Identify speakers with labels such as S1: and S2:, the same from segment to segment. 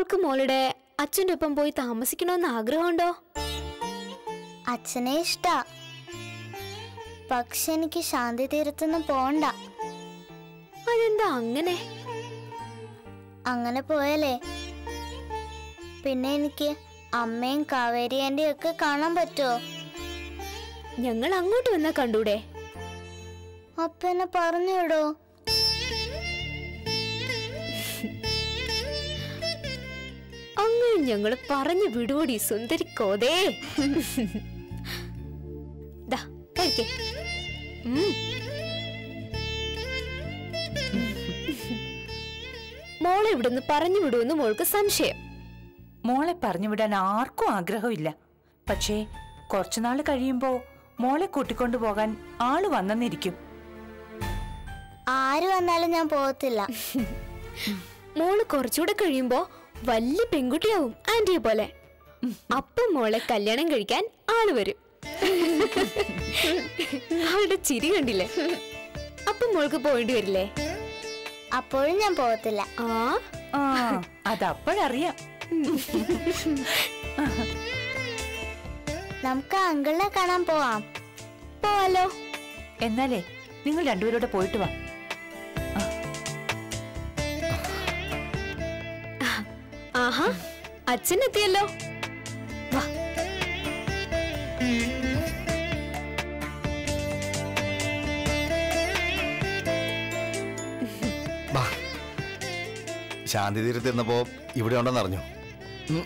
S1: മോൾക്ക് മോളുടെ അച്ഛൻ്റെ ഒപ്പം പോയി താമസിക്കണമെന്ന് ആഗ്രഹമുണ്ടോ
S2: അച്ഛനെ ഇഷ്ടാ പക്ഷെ എനിക്ക് ശാന്തി തീരത്തൊന്നും പോണ്ട
S1: അതെന്താ അങ്ങനെ
S2: അങ്ങനെ പോയാലേ പിന്നെ എനിക്ക് അമ്മയും കാവേരി ആന്റിയും ഒക്കെ കാണാൻ പറ്റുമോ
S1: ഞങ്ങൾ അങ്ങോട്ട് വന്നാ കണ്ടൂടെ
S2: അപ്പ എന്നെ പറഞ്ഞു വിടോ
S1: അങ്ങനെ ഞങ്ങൾ പറഞ്ഞു വിടുവോടി സുന്ദരി കോതേ ദാ, കഴിക്ക്. ഉം. മോളെ ഇവിടുന്ന് പറഞ്ഞു വിടുമെന്ന് മോൾക്ക് സംശയം
S3: മോളെ പറഞ്ഞു വിടാൻ ആർക്കും ആഗ്രഹമില്ല പക്ഷേ കുറച്ചുനാൾ കഴിയുമ്പോ മോളെ കൂട്ടിക്കൊണ്ടു പോകാൻ ആള് വന്നെന്നിരിക്കും
S2: ആര് വന്നാലും ഞാൻ പോകത്തില്ല
S1: മോള് കുറച്ചുകൂടെ കഴിയുമ്പോ വലിയ പെൺകുട്ടിയാവും ആന്റിയെ പോലെ അപ്പം മോളെ കല്യാണം കഴിക്കാൻ ആള് വരും അവളുടെ ചിരി കണ്ടില്ലേ അപ്പം മോൾക്ക് പോയിട്ട് വരില്ലേ
S2: അപ്പോഴും ഞാൻ പോകത്തില്ല
S1: ആ
S3: ആ അതപ്പോഴറിയാം
S2: നമുക്ക് അങ്കിളിനെ കാണാൻ പോവാം
S1: പോവാലോ
S3: എന്നാലേ നിങ്ങൾ രണ്ടുപേരോടെ പോയിട്ട് വാ
S1: ആഹാ അച്ഛൻ എത്തിയല്ലോ വാ
S4: ബാ ശാന്തി തീരത്ത് ഇരുന്നപ്പോ ഇവിടെ ഉണ്ടെന്ന് അറിഞ്ഞു ഉം.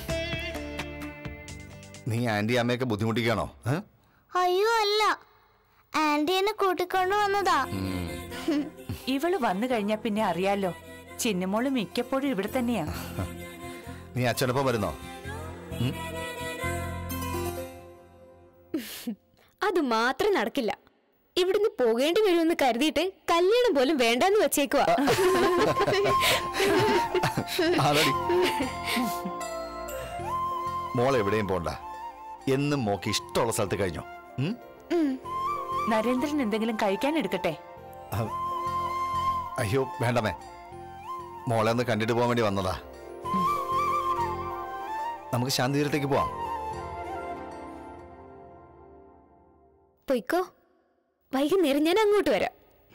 S4: നീ ആന്റി അമ്മയൊക്കെ ബുദ്ധിമുട്ടിക്കാണോ ഏ?
S2: അയ്യോ അല്ല ആന്റി എന്നെ കൂട്ടിക്കൊണ്ടു വന്നതാ
S3: ഇവള് വന്നു കഴിഞ്ഞാ പിന്നെ അറിയാലോ ചിന്നമോള് മിക്കപ്പോഴും ഇവിടെ തന്നെയാ
S4: നീ അച്ഛനൊപ്പം വരുന്നോ
S1: അത് മാത്രം നടക്കില്ല ഇവിടുന്ന് പോകേണ്ടി വരുമെന്ന് കരുതിയിട്ട് കല്യാണം പോലും വേണ്ടെന്ന് വെച്ചേക്കുവാ
S4: ആളടി മോൾ എവിടെയും പോണ്ട എന്നും മോക്ക് ഇഷ്ടമുള്ള സ്ഥലത്ത് കഴിഞ്ഞോ ഉം?
S3: നരേന്ദ്രൻ എന്തെങ്കിലും കഴിക്കാൻ എടുക്കട്ടെ
S4: ആ, അയ്യോ വേണ്ടമേ മോളെ ഒന്ന് കണ്ടിട്ട് പോകാൻ വേണ്ടി വന്നതാ നമുക്ക് ശാന്തി തീരത്തേക്ക് പോവാം
S1: പൊയ്ക്കോ വൈകുന്നേരം ഞാൻ അങ്ങോട്ട് വരാം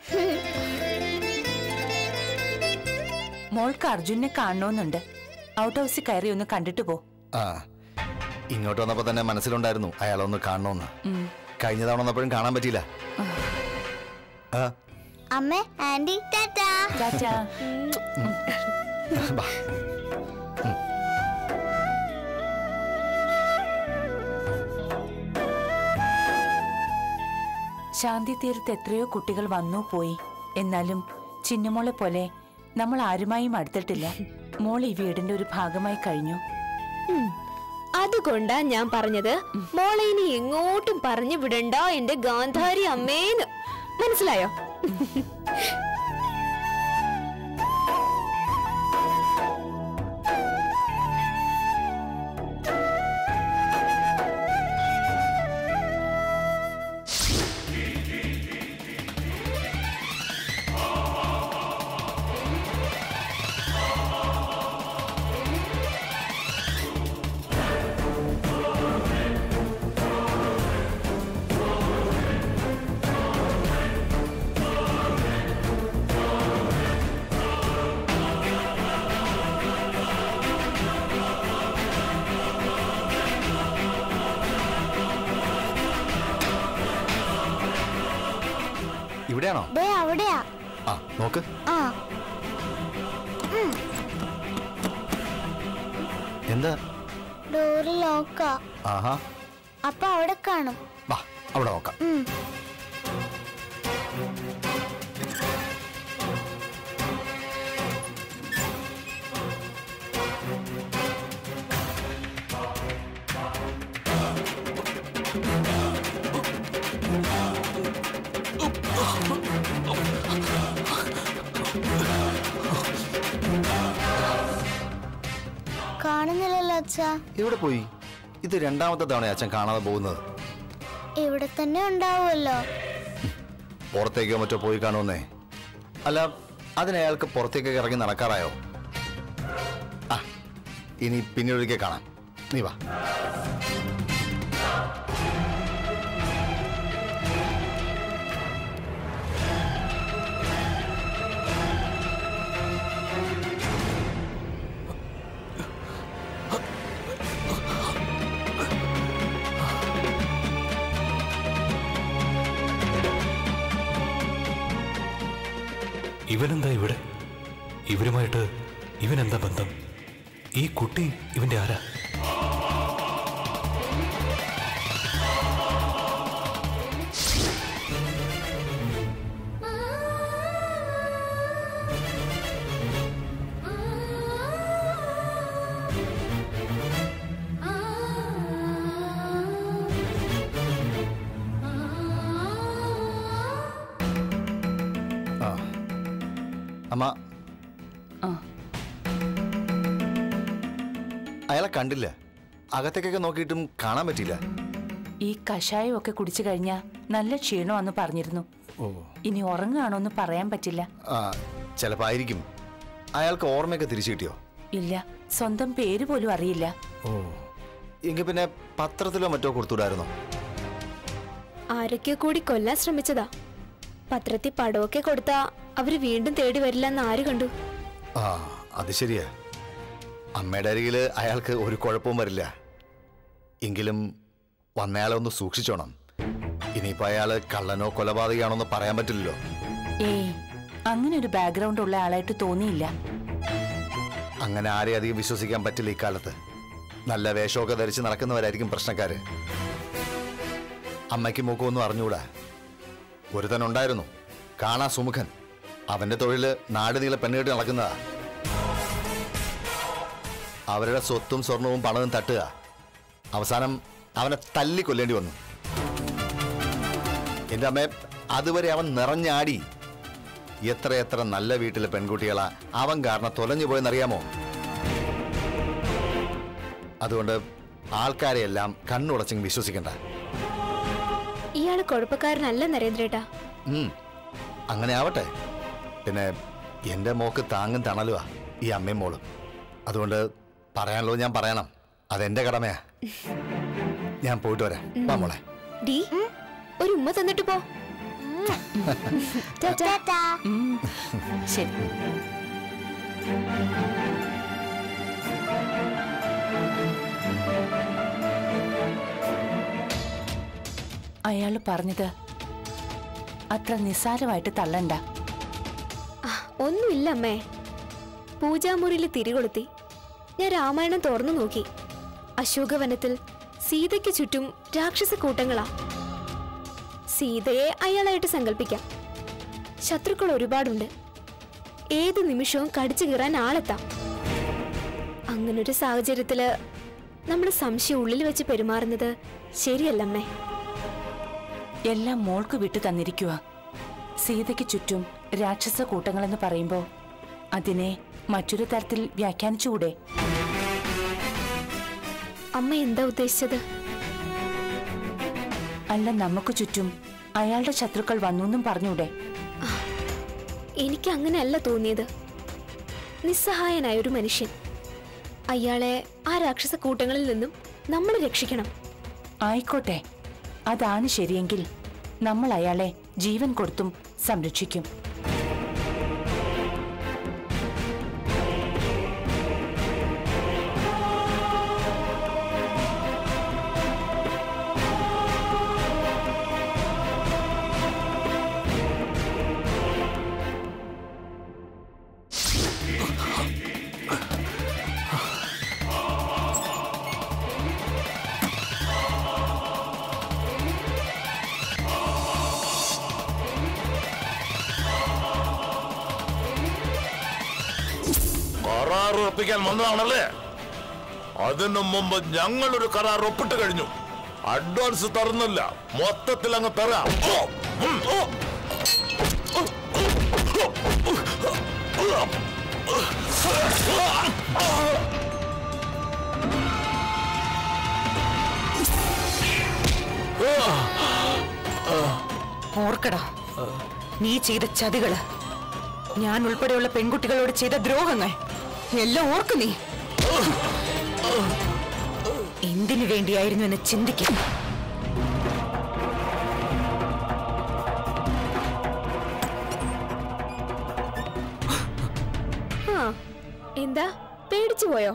S3: മോൾക്ക് അർജുനെ കാണണമെന്നുണ്ട് ഔട്ട് ഹൗസിൽ കയറി ഒന്ന് കണ്ടിട്ട് പോ
S4: ആ ഇങ്ങോട്ട് വന്നപ്പോ തന്നെ മനസ്സിലുണ്ടായിരുന്നു അയാളൊന്ന് കാണണമെന്ന്
S3: ഉം.
S4: കഴിഞ്ഞ തവണ വന്നപ്പോഴും കാണാൻ പറ്റിയില്ല ആ,
S2: അമ്മേ ആന്റി ടാറ്റാ
S3: ടാറ്റാ
S4: ബാ.
S3: ശാന്തി തീരത്ത് എത്രയോ കുട്ടികൾ വന്നു പോയി എന്നാലും ചിന്നമോളെ പോലെ നമ്മൾ ആരുമായും അടുത്തിട്ടില്ല മോൾ ഈ വീടിന്റെ ഒരു ഭാഗമായി കഴിഞ്ഞു
S1: ഉം. അതുകൊണ്ടാ ഞാൻ പറഞ്ഞത് മോളെ ഇനി എങ്ങോട്ടും പറഞ്ഞു വിടണ്ട എന്റെ ഗാന്ധാരി അമ്മേന്ന് മനസ്സിലായോ
S4: ഇവിടെയാണോ
S2: ദേ അവിടെയാ
S4: ആ നോക്ക്
S2: ആ
S4: എന്താ
S2: ഡോറ് ലോക്കാ
S4: ആഹാ
S2: അപ്പൊ അവിടെ കാണും
S4: വാ അവിടെ നോക്കാം
S2: ഉം. കാണുന്നില്ലല്ലോ അച്ഛാ
S4: എവിടെ പോയി ഇത് രണ്ടാമത്തെ തവണ അച്ഛൻ കാണാതെ പോകുന്നത്
S2: ഇവിടെ തന്നെ ഉണ്ടാവുമല്ലോ
S4: പുറത്തേക്കോ മറ്റോ പോയി കാണുമെന്നേ അല്ല അതിന് അയാൾക്ക് പുറത്തേക്കൊക്കെ ഇറങ്ങി നടക്കാറായോ ആ ഇനി പിന്നീടൊരിക്കൽ കാണാം നീ വാ
S5: ഇവനെന്താ ഇവിടെ ഇവരുമായിട്ട് ഇവനെന്താ ബന്ധം ഈ കുട്ടി ഇവന്റെ ആരാ
S4: ആ അമ്മ
S3: ആ.
S4: അയാളെ കണ്ടില്ല അകത്തേക്കൊക്കെ നോക്കിയിട്ടും കാണാൻ പറ്റിയില്ല
S3: ഈ കഷായം ഒക്കെ കുടിച്ചു കഴിഞ്ഞാ നല്ല ക്ഷീണമാന്ന് പറഞ്ഞിരുന്നു
S4: ഓ
S3: ഇനി ഉറങ്ങുകയാണോ എന്ന് പറയാൻ പറ്റില്ല
S4: ആ ചിലപ്പോൾ ആയിരിക്കും അയാൾക്ക് ഓർമ്മയൊക്കെ തിരിച്ചു കിട്ടിയോ
S3: ഇല്ല സ്വന്തം പേര് പോലും അറിയില്ല
S4: ഓ എങ്കിൽ പിന്നെ പത്രത്തിലോ മറ്റോ കൊടുത്തുവിടായിരുന്നോ
S1: ആരൊക്കെ കൂടി കൊല്ലാൻ ശ്രമിച്ചതാ പത്രത്തിൽ പടമൊക്കെ കൊടുത്താ അവര് വീണ്ടും തേടി വരില്ലെന്ന് ആര് കണ്ടു
S4: ആ അത് ശരിയാ അമ്മയുടെ അരികിൽ അയാൾക്ക് ഒരു കുഴപ്പവും വരില്ല എങ്കിലും വന്നയാളെ ഒന്ന് സൂക്ഷിച്ചോണം ഇനിയിപ്പോൾ അയാൾ കള്ളനോ കൊലപാതകയാണോ എന്ന് പറയാൻ പറ്റില്ലല്ലോ
S3: ഏയ് അങ്ങനെ ഒരു ബാക്ക്ഗ്രൗണ്ട് ഉള്ള ആളായിട്ട് തോന്നിയില്ല
S4: അങ്ങനെ ആരെയും അധികം വിശ്വസിക്കാൻ പറ്റില്ല ഇക്കാലത്ത് നല്ല വേഷമൊക്കെ ധരിച്ച് നടക്കുന്നവരായിരിക്കും പ്രശ്നക്കാര് അമ്മയ്ക്ക് മൂക്കൊന്നും അറിഞ്ഞുകൂടാ ഒരുത്തനുണ്ടായിരുന്നു കാണാ സുമുഖൻ അവന്റെ തൊഴില് നാട് നീളെ പെണ്ണുകെട്ടി നടക്കുന്നതാ അവരുടെ സ്വത്തും സ്വർണവും പണവും തട്ടുക അവസാനം അവനെ തല്ലി കൊല്ലേണ്ടി വന്നു എന്റെ അമ്മ അതുവരെ അവൻ നിറഞ്ഞാടി എത്ര എത്ര നല്ല വീട്ടിലെ പെൺകുട്ടികളാ അവൻ കാരണം തൊലഞ്ഞു പോയെന്നറിയാമോ അതുകൊണ്ട് ആൾക്കാരെയെല്ലാം കണ്ണുടച്ചെങ്കിൽ വിശ്വസിക്കണ്ട
S1: ഇയാള് കുഴപ്പക്കാരനല്ല നരേന്ദ്രേട്ടാ
S4: ഉം, അങ്ങനെ ആവട്ടെ പിന്നെ എൻ്റെ മോക്ക് താങ്ങും തണലുവാ ഈ അമ്മയും മോളും അതുകൊണ്ട് പറയാനുള്ളത് ഞാൻ പറയണം അതെന്റെ കടമയാ ഞാൻ പോയിട്ട് വരാം വാ മോളെ
S1: ഡി ഒരു ഉമ്മ തന്നിട്ട് പോ ടാറ്റാ.
S2: ടാറ്റാ
S3: ഉം. ശരി അയാൾ പറഞ്ഞത് അത്ര നിസ്സാരമായിട്ട് തള്ളണ്ട
S1: ആ, ഒന്നുമില്ല അമ്മേ പൂജാമുറിയിൽ തിരികൊളുത്തി ഞാൻ രാമായണം തുറന്നു നോക്കി അശോകവനത്തിൽ സീതയ്ക്ക് ചുറ്റും രാക്ഷസ കൂട്ടങ്ങളാ സീതയെ അയാളായിട്ട് സങ്കല്പിക്കാം ശത്രുക്കൾ ഒരുപാടുണ്ട് ഏത് നിമിഷവും കടിച്ചു കീറാൻ ആളെത്താം അങ്ങനൊരു സാഹചര്യത്തില് നമ്മുടെ സംശയം ഉള്ളിൽ വെച്ച് പെരുമാറുന്നത് ശരിയല്ലമ്മേ
S3: എല്ലാം മോൾക്ക് വിട്ടു തന്നിരിക്കുക സീതയ്ക്ക് ചുറ്റും രാക്ഷസ കൂട്ടങ്ങളെന്ന് പറയുമ്പോ അതിനെ മറ്റൊരു തരത്തിൽ വ്യാഖ്യാനിച്ചുകൂടെ
S1: അമ്മ എന്താ ഉദ്ദേശിച്ചത്
S3: അല്ല നമുക്ക് ചുറ്റും അയാളുടെ ശത്രുക്കൾ വന്നു എന്നും പറഞ്ഞൂടെ
S1: എനിക്ക് അങ്ങനെയല്ല തോന്നിയത് നിസ്സഹായനായ ഒരു മനുഷ്യൻ അയാളെ ആ രാക്ഷസ കൂട്ടങ്ങളിൽ നിന്നും നമ്മൾ രക്ഷിക്കണം
S3: ആയിക്കോട്ടെ അതാണ് ശരിയെങ്കിൽ നമ്മൾ അയാളെ ജീവൻ കൊടുത്തും സംരക്ഷിക്കും
S6: കരാർ ഉറപ്പിക്കാൻ വന്നതാണല്ലേ അതിനു മുമ്പ് ഞങ്ങൾ ഒരു കരാർ ഒപ്പിട്ട് കഴിഞ്ഞു അഡ്വാൻസ് തരുന്നില്ല മൊത്തത്തിൽ അങ്ങ് തരാം ഓ, ഉം, ഓ.
S7: ഓർക്കടാ നീ ചെയ്ത ചതികള് ഞാൻ ഉൾപ്പെടെയുള്ള പെൺകുട്ടികളോട് ചെയ്ത ദ്രോഹങ്ങൾ എല്ലാം ഓർക്കു നീ എന്തിനു വേണ്ടിയായിരുന്നു എന്ന് ചിന്തിക്കും
S1: ആ എന്താ പേടിച്ചു പോയോ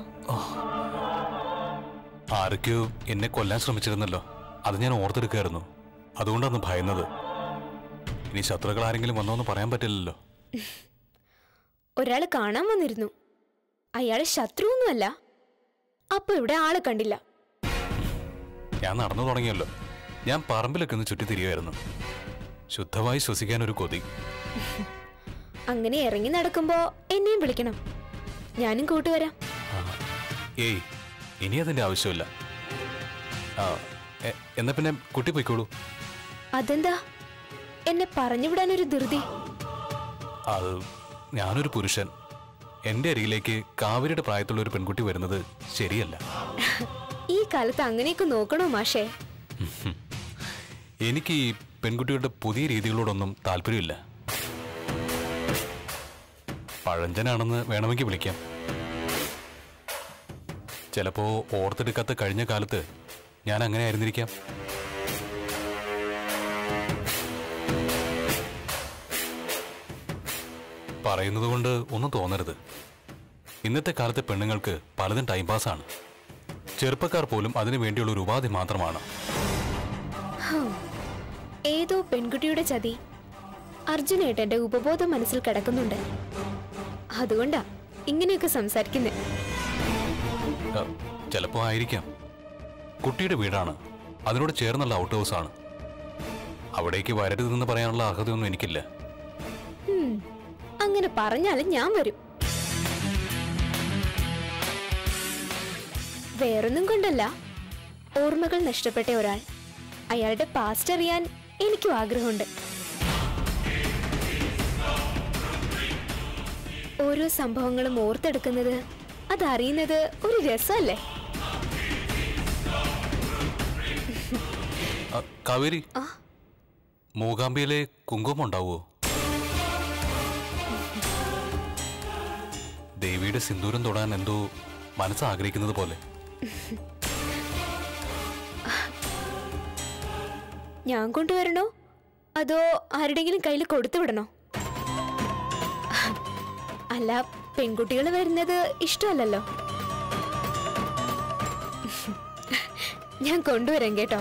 S5: ആരൊക്കെയോ എന്നെ കൊല്ലാൻ ശ്രമിച്ചിരുന്നല്ലോ അത് ഞാൻ ഓർത്തെടുക്കായിരുന്നു അതുകൊണ്ടാണ് ഭയന്നത് ഇനി ശത്രുക്കൾ ആരെങ്കിലും വന്നോന്ന് പറയാൻ പറ്റില്ലല്ലോ
S1: ഒരാള് കാണാൻ വന്നിരുന്നു അയാള് ശത്രുവൊന്നുമല്ല അപ്പൊ ഇവിടെ ആളെ കണ്ടില്ല
S5: ഞാൻ നടന്നു തുടങ്ങിയല്ലോ ഞാൻ പറമ്പിലൊക്കെ ഒന്ന് ചുറ്റിത്തിരിയായിരുന്നു ശുദ്ധമായി ശ്വസിക്കാൻ ഒരു കൊതി
S1: അങ്ങനെ ഇറങ്ങി നടക്കുമ്പോ എന്നെയും വിളിക്കണം ഞാനും കൂട്ടുവരാം
S5: ആ, ഏയ് ഇനി അതിന്റെ ആവശ്യമില്ല ആ, എ- എന്നാ പിന്നെ കുട്ടി പോയിക്കോളൂ
S1: അതെന്താ എന്നെ പറഞ്ഞു വിടാനൊരു ധൃതി
S5: അത് ഞാനൊരു പുരുഷൻ എന്റെ അരികിലേക്ക് കാവിരിയുടെ പ്രായത്തുള്ള ഒരു പെൺകുട്ടി വരുന്നത് ശരിയല്ല
S1: ഈ കാലത്ത് അങ്ങനെയൊക്കെ നോക്കണോ മാഷേ
S5: എനിക്ക് ഈ പെൺകുട്ടികളുടെ പുതിയ രീതികളോടൊന്നും താല്പര്യമില്ല പഴഞ്ചനാണെന്ന് വേണമെങ്കിൽ വിളിക്കാം ചിലപ്പോ ഓർത്തെടുക്കാത്ത കഴിഞ്ഞ കാലത്ത് ഞാൻ അങ്ങനെ ആയിരുന്നിരിക്കാം പറയുന്നത് കൊണ്ട് ഒന്നും തോന്നരുത് ഇന്നത്തെ കാലത്തെ പെണ്ണുങ്ങൾക്ക് പലതും ടൈം പാസ്സാണ് ചെറുപ്പക്കാർ പോലും അതിനു വേണ്ടിയുള്ള ഒരു ഉപാധി മാത്രമാണ്
S1: ഏതോ പെൺകുട്ടിയുടെ ചതി അർജുനേട്ടന്റെ ഉപബോധം മനസ്സിൽ കിടക്കുന്നുണ്ട് അതുകൊണ്ടാ ഇങ്ങനെയൊക്കെ സംസാരിക്കുന്നത്
S5: അഹ്, ചിലപ്പോ ആയിരിക്കാം കുട്ടിയുടെ വീടാണ് അതിനോട് ചേർന്നുള്ള ഔട്ട് ഹൗസ് ആണ് അവിടേക്ക് വരരുതെന്ന് പറയാനുള്ള അർഹതയൊന്നും എനിക്കില്ല
S1: അങ്ങനെ പറഞ്ഞാലും ഞാൻ വരും വേറൊന്നും കൊണ്ടല്ല ഓർമ്മകൾ നഷ്ടപ്പെട്ട ഒരാൾ അയാളുടെ പാസ്റ്റ് അറിയാൻ എനിക്കും ആഗ്രഹമുണ്ട് ഓരോ സംഭവങ്ങളും ഓർത്തെടുക്കുന്നത് അതറിയുന്നത് ഒരു രസമല്ലേ
S5: അഹ്, കാവേരി
S1: ആ.
S5: മൂകാംബിയിലെ കുങ്കുമം ഉണ്ടാവുമോ ദേവിയുടെ സിന്ദൂരം തൊടാൻ എന്തോ മനസ്സ് ആഗ്രഹിക്കുന്നത് പോലെ
S1: ഞാൻ കൊണ്ടുവരണോ അതോ ആരുടെങ്കിലും കയ്യിൽ കൊടുത്തു വിടണോ അല്ല പെൺകുട്ടികൾ വരുന്നത് ഇഷ്ടമല്ലല്ലോ ഞാൻ കൊണ്ടുവരാം കേട്ടോ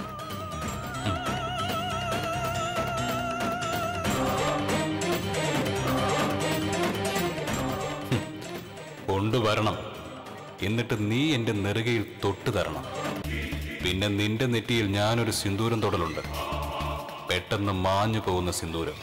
S5: കൊണ്ടുവരണം എന്നിട്ട് നീ എന്റെ നെറുകയിൽ തൊട്ടു തരണം പിന്നെ നിന്റെ നെറ്റിയിൽ ഞാനൊരു സിന്ദൂരം തൊടലുണ്ട് പെട്ടെന്ന് മാഞ്ഞു പോകുന്ന സിന്ദൂരം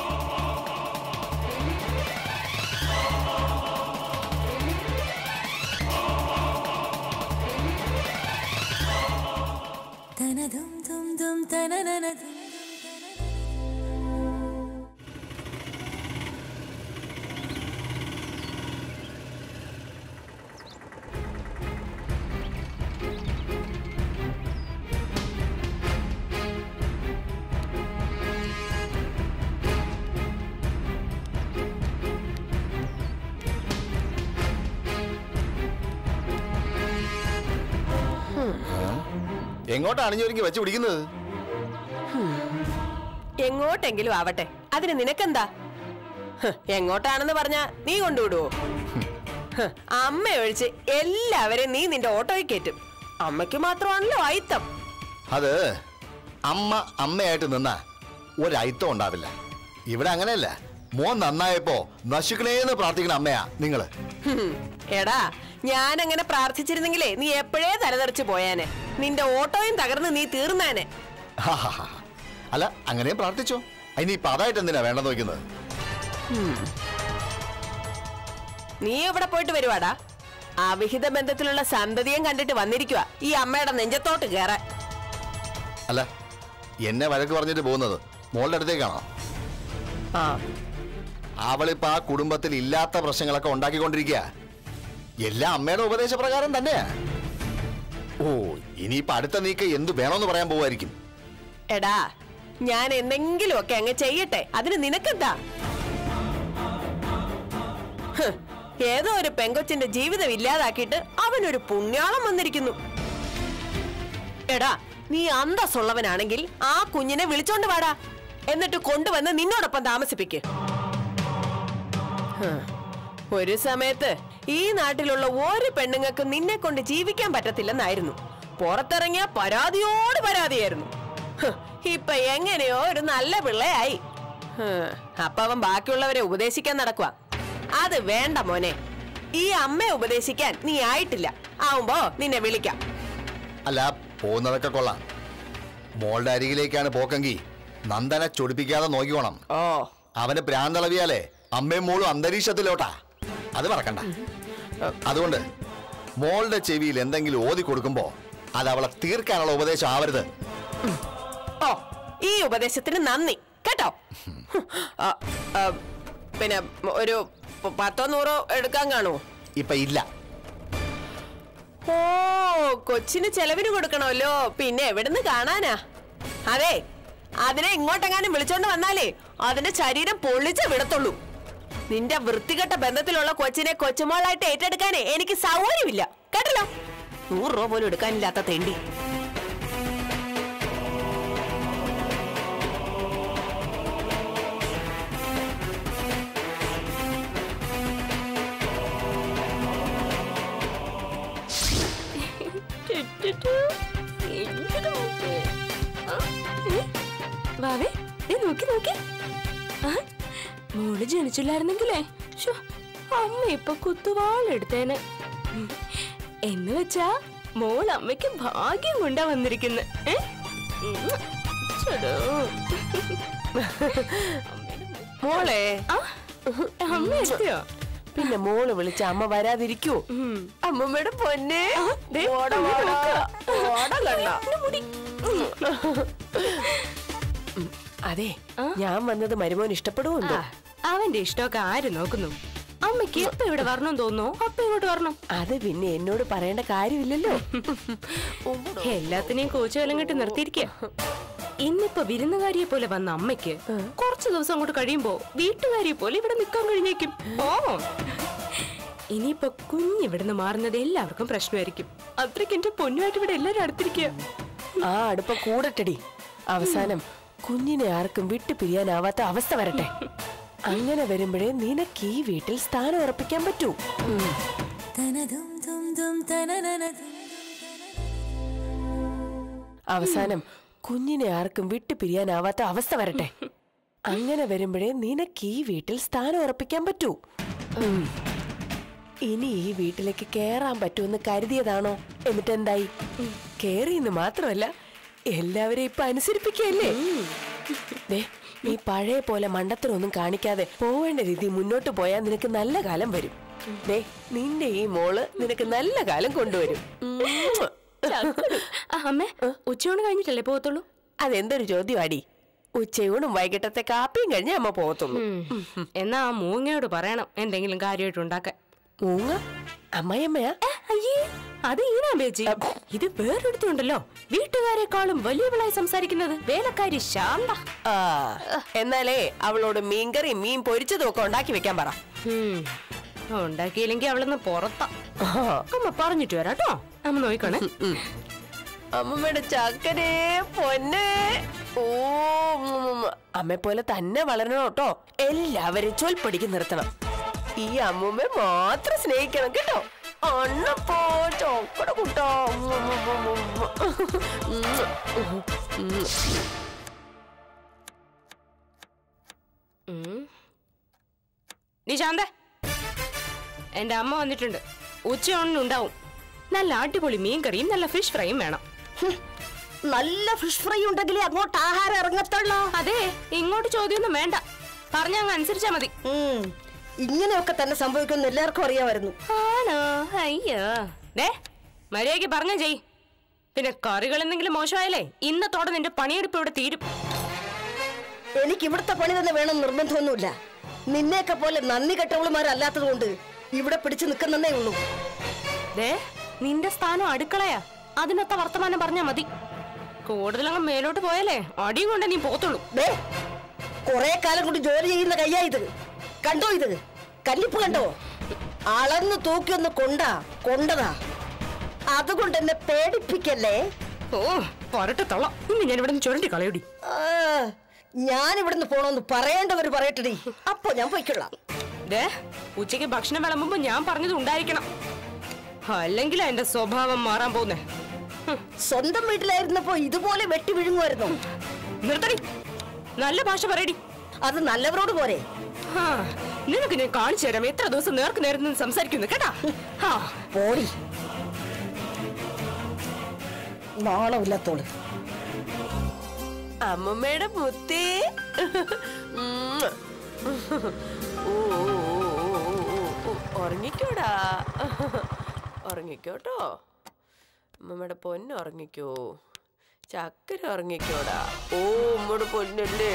S4: എങ്ങോട്ടാണ് അണിഞ്ഞൊരുങ്ങി വെച്ച് പിടിക്കുന്നത്
S8: എങ്ങോട്ടെങ്കിലും ആവട്ടെ അതിന് നിനക്കെന്താ ഹ്, എങ്ങോട്ടാണെന്ന് പറഞ്ഞാ നീ കൊണ്ടുവിടുവോ ഹ്, അമ്മ ഒഴിച്ച് എല്ലാവരെയും നീ നിന്റെ ഓട്ടോയിൽ കയറ്റും അമ്മയ്ക്ക് മാത്രമാണല്ലോ അയിത്തം
S4: അത് അമ്മ അമ്മയായിട്ട് നിന്നാ ഒരയിത്തം ഉണ്ടാവില്ല ഇവിടെ അങ്ങനെയല്ല മോൻ നന്നായപ്പോ നശിക്കണേന്ന് പ്രാർത്ഥിക്കണ അമ്മയാ നിങ്ങള്
S8: ഹും, എടാ ഞാൻ അങ്ങനെ പ്രാർത്ഥിച്ചിരുന്നെങ്കിലേ നീ എപ്പോഴേ തലതെറിച്ച് പോയാനെ നിന്റെ ഓട്ടോയും തകർന്ന് നീ തീർന്നാനെ
S4: ഹാഹാഹാ. അല്ല അങ്ങനെയും പ്രാർത്ഥിച്ചോ ഇനിയിപ്പൊ അതായിട്ട് എന്തിനാ വേണ്ടെന്ന് നോക്കുന്നത്
S8: നീ എവിടെ പോയിട്ട് വരുവാടാ അവിഹിത ബന്ധത്തിലുള്ള സന്തതിയും കണ്ടിട്ട് വന്നിരിക്കുക ഈ അമ്മയുടെ നെഞ്ചത്തോട്ട് കയറാൻ
S4: അല്ല എന്നെ വഴക്ക് പറഞ്ഞിട്ട് പോകുന്നത് മോളുടെ അടുത്തേക്കാണോ
S8: ആ
S4: അവളിപ്പോ ആ കുടുംബത്തിൽ ഇല്ലാത്ത പ്രശ്നങ്ങളൊക്കെ ഉണ്ടാക്കിക്കൊണ്ടിരിക്കുക എല്ലാം അമ്മയുടെ ഉപദേശപ്രകാരം തന്നെയാ ഓ ഇനിയിപ്പൊ അടുത്ത നീക്ക എന്തു വേണമെന്ന് പറയാൻ പോവായിരിക്കും
S8: എടാ ഞാൻ എന്തെങ്കിലുമൊക്കെ അങ്ങ് ചെയ്യട്ടെ അതിന് നിനക്കെന്താ ഹ്, ഏതോ ഒരു പെങ്കൊച്ചിന്റെ ജീവിതം ഇല്ലാതാക്കിയിട്ട് അവനൊരു പുണ്യാളം വന്നിരിക്കുന്നു എടാ നീ അന്തസ്സുള്ളവനാണെങ്കിൽ ആ കുഞ്ഞിനെ വിളിച്ചോണ്ട് വാടാ എന്നിട്ട് കൊണ്ടുവന്ന് നിന്നോടൊപ്പം താമസിപ്പിക്ക് ഹ്. ഒരു സമയത്ത് ഈ നാട്ടിലുള്ള ഒരു പെണ്ണുങ്ങൾക്ക് നിന്നെ കൊണ്ട് ജീവിക്കാൻ പറ്റത്തില്ലെന്നായിരുന്നു പുറത്തിറങ്ങിയ പരാതിയോട് പരാതിയായിരുന്നു ഹ്. ഇപ്പൊ എങ്ങനെയോ ഒരു നല്ല പിള്ളയായി ഹ്. അപ്പൊ അവൻ ബാക്കിയുള്ളവരെ ഉപദേശിക്കാൻ നടക്കുക അത് വേണ്ട മോനെ ഈ അമ്മയെ ഉപദേശിക്കാൻ നീ ആയിട്ടില്ല ആവുമ്പോ നിന്നെ വിളിക്കാം
S4: അല്ല പോകുന്നതൊക്കെ കൊള്ളാം മോളുടെ അരികിലേക്കാണ് പോക്കെങ്കിൽ നന്ദനെ ചൊടിപ്പിക്കാതെ നോക്കിക്കോണം
S8: ഓ
S4: അവന് പ്രാന്തളവിയാലേ അമ്മയും മോളും അന്തരീക്ഷത്തിലോട്ടാ അത് മറക്കണ്ട അതുകൊണ്ട് മോളുടെ ചെവിയിൽ എന്തെങ്കിലും ഓതി കൊടുക്കുമ്പോ അത് അവളെ തീർക്കാനുള്ള ഉപദേശം ആവരുത്
S8: ഓ ഈ ഉപദേശത്തിന് നന്ദി കേട്ടോ ആ, ആ, പിന്നെ ഒരു പ- പത്തോ നൂറോ എടുക്കാൻ കാണുമോ
S4: ഇപ്പൊ ഇല്ല
S8: ഓ കൊച്ചിന് ചെലവിന് കൊടുക്കണമല്ലോ പിന്നെ എവിടുന്ന് കാണാനാ അതെ അതിനെ ഇങ്ങോട്ടെങ്ങാനും വിളിച്ചോണ്ട് വന്നാലേ അതിന്റെ ശരീരം പൊള്ളിച്ച് വിടത്തുള്ളൂ നിന്റെ വൃത്തികെട്ട ബന്ധത്തിലുള്ള കൊച്ചിനെ കൊച്ചുമോളായിട്ട് ഏറ്റെടുക്കാനേ എനിക്ക് സൗകര്യമില്ല കേട്ടല്ലോ നൂറ് രൂപ പോലും എടുക്കാനില്ലാത്ത തെണ്ടി
S7: വാവേ ദേ നോക്കി നോക്കി ആ, മോള് ജനിച്ചില്ലായിരുന്നെങ്കിലേ ശ്ശോ, അമ്മ ഇപ്പൊ കുത്തുവാളെടുത്തേനെ ഉം. എന്ന് വെച്ചാ മോൾ അമ്മയ്ക്ക് ഭാഗ്യം കൊണ്ടാ വന്നിരിക്കുന്നെ ഏ? ഉം. ചടോ.
S8: മോളെ
S7: ആ, അമ്മ എത്തിയോ
S8: പിന്നെ മോള് വിളിച്ച അമ്മ വരാതിരിക്കൂ അമ്മമ്മയുടെ പൊന്നെ
S7: ദേ,
S8: ഓട,
S7: ഇങ്ങോട്ട്
S8: ഓട.
S7: നോക്ക്.
S8: ഓട കണ്ടോ? ഉം, അതെ ഞാൻ വന്നത് മരുമോൻ ഇഷ്ടപ്പെടുവുണ്ടോ
S7: ആ, അവന്റെ ഇഷ്ടമൊക്കെ ആര് നോക്കുന്നു അമ്മയ്ക്ക് എപ്പോ ഇവിടെ വരണം തോന്നുന്നു അപ്പൊ ഇങ്ങോട്ട് വരണം
S8: അത് പിന്നെ എന്നോട് പറയേണ്ട കാര്യമില്ലല്ലോ
S7: എല്ലാത്തിനെയും കോച്ചു വല്ലം കെട്ടി നിർത്തിയിരിക്കുക ഇന്നിപ്പോ വിരുന്നുകാരിയെ പോലെ വന്ന അമ്മയ്ക്ക് കുറച്ചു ദിവസം അങ്ങോട്ട് കഴിയുമ്പോ വീട്ടുകാരിയെ പോലെ ഇവിടെ നിൽക്കാൻ കഴിഞ്ഞേക്കും ഓ ഇനിയിപ്പോ കുഞ്ഞിവിടുന്ന് മാറുന്നത് എല്ലാവർക്കും പ്രശ്നമായിരിക്കും അത്രയ്ക്ക് എന്റെ പൊന്നുമായിട്ട് ഇവിടെ എല്ലാരും അടുത്തിരിക്കുക
S8: ആ അടുപ്പം കൂടട്ടടി അവസാനം കുഞ്ഞിനെ ആർക്കും വിട്ടു പിരിയാനാവാത്ത അവസ്ഥ വരട്ടെ അങ്ങനെ വരുമ്പോഴേ നിനക്ക് ഈ വീട്ടിൽ സ്ഥാനം ഉറപ്പിക്കാൻ പറ്റൂ ഉം. അവസാനം കുഞ്ഞിനെ ആർക്കും വിട്ടു പിരിയാനാവാത്ത അവസ്ഥ വരട്ടെ അങ്ങനെ വരുമ്പോഴേ നിനക്ക് ഈ വീട്ടിൽ സ്ഥാനം ഉറപ്പിക്കാൻ പറ്റൂ ഉം. ഇനി ഈ വീട്ടിലേക്ക് കേറാൻ പറ്റുമെന്ന് കരുതിയതാണോ എന്നിട്ട് എന്തായി കേറിയെന്ന് മാത്രമല്ല എല്ലാവരെയും ഇപ്പൊ അനുസരിപ്പിക്കല്ലേ ദേ, നീ പഴയ പോലെ മണ്ടത്തരമൊന്നും കാണിക്കാതെ പോവേണ്ട രീതി മുന്നോട്ട് പോയാൽ നിനക്ക് നല്ല കാലം വരും ദേ നിന്റെ ഈ മോള് നിനക്ക് നല്ല കാലം കൊണ്ടുവരും ഉം.
S7: ആ, അമ്മേ ഉച്ചയോണ് കഴിഞ്ഞിട്ടല്ലേ പോകത്തുള്ളൂ
S8: അതെന്തൊരു ചോദ്യമാടി ഉച്ചയൂണും വൈകിട്ടത്തെ കാപ്പിയും കഴിഞ്ഞ് അമ്മ പോകത്തുള്ളൂ
S7: എന്നാ ആ മൂങ്ങയോട് പറയണം എന്തെങ്കിലും കാര്യമായിട്ട് ഉണ്ടാക്കാൻ
S8: മൂങ്ങ അമ്മയമ്മയാ
S7: ഏ, അയ്യേ അത് ഈനാ ബേജി ഇത് വേറൊരുത്തുണ്ടല്ലോ വീട്ടുകാരെക്കാളും വലിയവളായി സംസാരിക്കുന്നത് വേലക്കാരി ശാന്ത
S8: ആ എന്നാലേ അവളോട് മീൻകറി മീൻ പൊരിച്ചതും ഒക്കെ ഉണ്ടാക്കി വെക്കാൻ പറ
S7: ഉം. ഉണ്ടാക്കിയില്ലെങ്കിൽ അവളൊന്ന് പുറത്താ
S8: ആ.
S7: അമ്മ പറഞ്ഞിട്ട് വരാട്ടോ അമ്മ നോക്കണേ
S8: അമ്മമ്മയുടെ ചക്കരേ പൊന്നെ ഓ അമ്മ പോലെ തന്നെ വളരണം കേട്ടോ എല്ലാവരും ചൊൽപ്പടിക്ക് നിർത്തണം ഈ അമ്മൂമ്മ മാത്രം സ്നേഹിക്കണം കേട്ടോ അണ്ണപ്പോ ചോക്കട കുട്ടോ
S7: നീ ശാന്ത എന്റെ അമ്മ വന്നിട്ടുണ്ട് ഉച്ചയോണിനുണ്ടാവും നല്ല അടിപൊളി മീൻ കറിയും നല്ല ഫിഷ് ഫ്രൈയും വേണം
S9: നല്ല ഫിഷ് ഫ്രൈ ഉണ്ടെങ്കിലേ അങ്ങോട്ട് ആഹാരം ഇറങ്ങത്തുള്ളൂ
S7: അതെ ഇങ്ങോട്ട് ചോദ്യമൊന്നും വേണ്ട പറഞ്ഞ അങ്ങ് അനുസരിച്ചാ മതി
S9: ഉം. ഇങ്ങനെയൊക്കെ തന്നെ സംഭവിക്കുമെന്ന് എല്ലാവർക്കും അറിയാമായിരുന്നു
S7: ആണോ അയ്യോ ദേ മര്യാദയ്ക്ക് പറഞ്ഞ ചെയ് പിന്നെ കറികൾ എന്തെങ്കിലും മോശമായാലേ ഇന്നത്തോടെ നിന്റെ പണിയെടുപ്പ് ഇവിടെ തീരും
S9: എനിക്ക് ഇവിടുത്തെ പണി തന്നെ വേണം നിർബന്ധമൊന്നുമില്ല നിന്നെയൊക്കെ പോലെ നന്ദി കെട്ടവളുമാരല്ലാത്തത് കൊണ്ട് ഇവിടെ പിടിച്ചു നിൽക്കുന്നേ ഉള്ളൂ
S7: ദേ നിന്റെ സ്ഥാനം അടുക്കളയാ അതിനൊത്ത വർത്തമാനം പറഞ്ഞാ മതി കൂടുതലങ്ങ് മേലോട്ട് പോയാലേ അടിയും കൊണ്ട് നീ പോത്തുള്ളൂ
S9: ദേ കുറെ കാലം കൊണ്ട് ജോലി ചെയ്യുന്ന കയ്യാ ഇത് കണ്ടോ ഇത് കല്ലിപ്പ് കണ്ടോ അളന്ന് തൂക്കി ഒന്ന് കൊണ്ടാ കൊണ്ടതാ അതുകൊണ്ട് എന്നെ പേടിപ്പിക്കല്ലേ
S7: ഓ പറട്ടെ തള്ള ഇന്ന് ഞാൻ ഇവിടെ നിന്ന് ചുരണ്ടി കളയടി
S9: ആ, ഞാൻ ഇവിടുന്ന് പോണോന്ന് പറയേണ്ടവർ പറയട്ടടി അപ്പൊ ഞാൻ പോയിക്കൊള്ളാം
S7: ദേ ഉച്ചയ്ക്ക് ഭക്ഷണം വിളമ്പുമ്പോ ഞാൻ പറഞ്ഞത് ഉണ്ടായിരിക്കണം അല്ലെങ്കിൽ എന്റെ സ്വഭാവം മാറാൻ പോകുന്നേ ഹും,
S9: സ്വന്തം വീട്ടിലായിരുന്നപ്പോ ഇതുപോലെ വെട്ടി വിഴുങ്ങുമായിരുന്നു
S7: നിർത്തടി നല്ല ഭാഷ പറയടി
S9: അത് നല്ലവരോട് പോരെ
S7: ആ, നിനക്ക് ഞാൻ കാണിച്ചു തരാം എത്ര ദിവസം നേർക്ക് നേരം നിന്ന് സംസാരിക്കുന്നു കേട്ടാ ആ,
S9: പോടി നാണമില്ലാത്തോള്
S8: അമ്മമ്മയുടെ മുത്തേ ഉം. ഓ, ഓ, ഓ, ഓ, ഓ, ഓ, ഉറങ്ങിക്കോടാ ഉറങ്ങിക്കോട്ടോ അമ്മമ്മയുടെ പൊന്ന് ഉറങ്ങിക്കോ ചക്കര ഉറങ്ങിക്കോടാ ഓ ഉമ്മയുടെ പൊന്നല്ലേ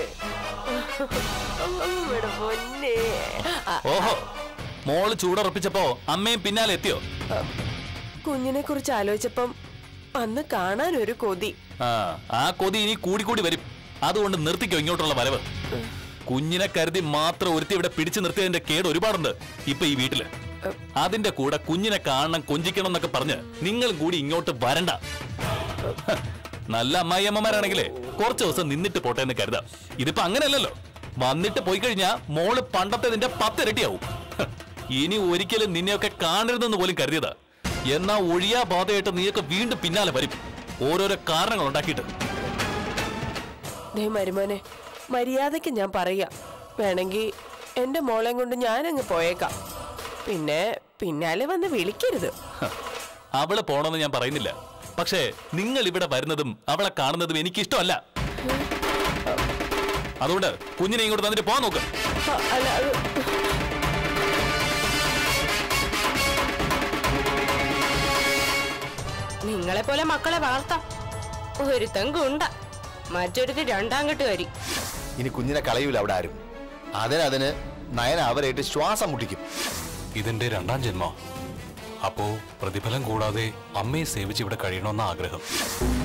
S8: അമ്മമ്മയുടെ പൊന്നേ ആ,
S10: ഓഹോ മോള് ചൂടുറപ്പിച്ചപ്പോ അമ്മയും പിന്നാലെ എത്തിയോ
S8: കുഞ്ഞിനെ കുറിച്ച് ആലോചിച്ചപ്പം അന്ന് കാണാൻ ഒരു കൊതി
S10: ആ ആ കൊതി ഇനി കൂടിക്കൂടി വരും അതുകൊണ്ട് നിർത്തിക്കോ ഇങ്ങോട്ടുള്ള വരവ് കുഞ്ഞിനെ കരുതി മാത്രം ഒരുത്തി ഇവിടെ പിടിച്ചു നിർത്തിയതിന്റെ കേട് ഒരുപാടുണ്ട് ഇപ്പൊ ഈ വീട്ടില് അതിന്റെ കൂടെ കുഞ്ഞിനെ കാണണം കൊഞ്ചിക്കണം എന്നൊക്കെ പറഞ്ഞ് നിങ്ങളും കൂടി ഇങ്ങോട്ട് വരണ്ട ഹ, നല്ല അമ്മായിയമ്മമാരാണെങ്കിലേ കുറച്ച് ദിവസം നിന്നിട്ട് പോട്ടെ എന്ന് കരുതാം ഇതിപ്പോ അങ്ങനെയല്ലല്ലോ വന്നിട്ട് പോയി കഴിഞ്ഞാ മോള് പണ്ടത്തേതിന്റെ പത്തിരട്ടിയാവും ഹ, ഇനി ഒരിക്കലും നിന്നെയൊക്കെ കാണരുതെന്ന് പോലും കരുതിയതാ എന്നാ ഒഴിയാ ബാധയായിട്ട് നീയൊക്കെ വീണ്ടും പിന്നാലെ വരും ഓരോരോ കാരണങ്ങൾ ഉണ്ടാക്കിയിട്ട്
S8: ദേ മരുമോനെ മര്യാദയ്ക്ക് ഞാൻ പറയാം വേണമെങ്കിൽ എൻ്റെ മോളെയും കൊണ്ട് ഞാനങ്ങ് പോയേക്കാം പിന്നെ പിന്നാലെ വന്ന് വിളിക്കരുത്
S10: ഹ, അവള് പോണമെന്ന് ഞാൻ പറയുന്നില്ല പക്ഷേ നിങ്ങൾ ഇവിടെ വരുന്നതും അവളെ കാണുന്നതും എനിക്ക് ഇഷ്ടമല്ല അതുകൊണ്ട് കുഞ്ഞിനെ ഇങ്ങോട്ട് തന്നിട്ട് പോകാൻ നോക്ക്
S8: ആ, അല്ല അത്
S7: നിങ്ങളെ പോലെ മക്കളെ വളർത്താം ഒരുത്തൻ ഗുണ്ട മറ്റൊരുത്തി രണ്ടാം കെട്ടുകാരി
S4: ഇനി കുഞ്ഞിനെ കളയൂല അവിടെ ആരും അതിനതിന് നയന അവരായിട്ട് ശ്വാസം മുട്ടിക്കും
S5: ഇതെന്റെ രണ്ടാം ജന്മം അപ്പോ പ്രതിഫലം കൂടാതെ അമ്മയെ സേവിച്ച് ഇവിടെ കഴിയണമെന്ന ആഗ്രഹം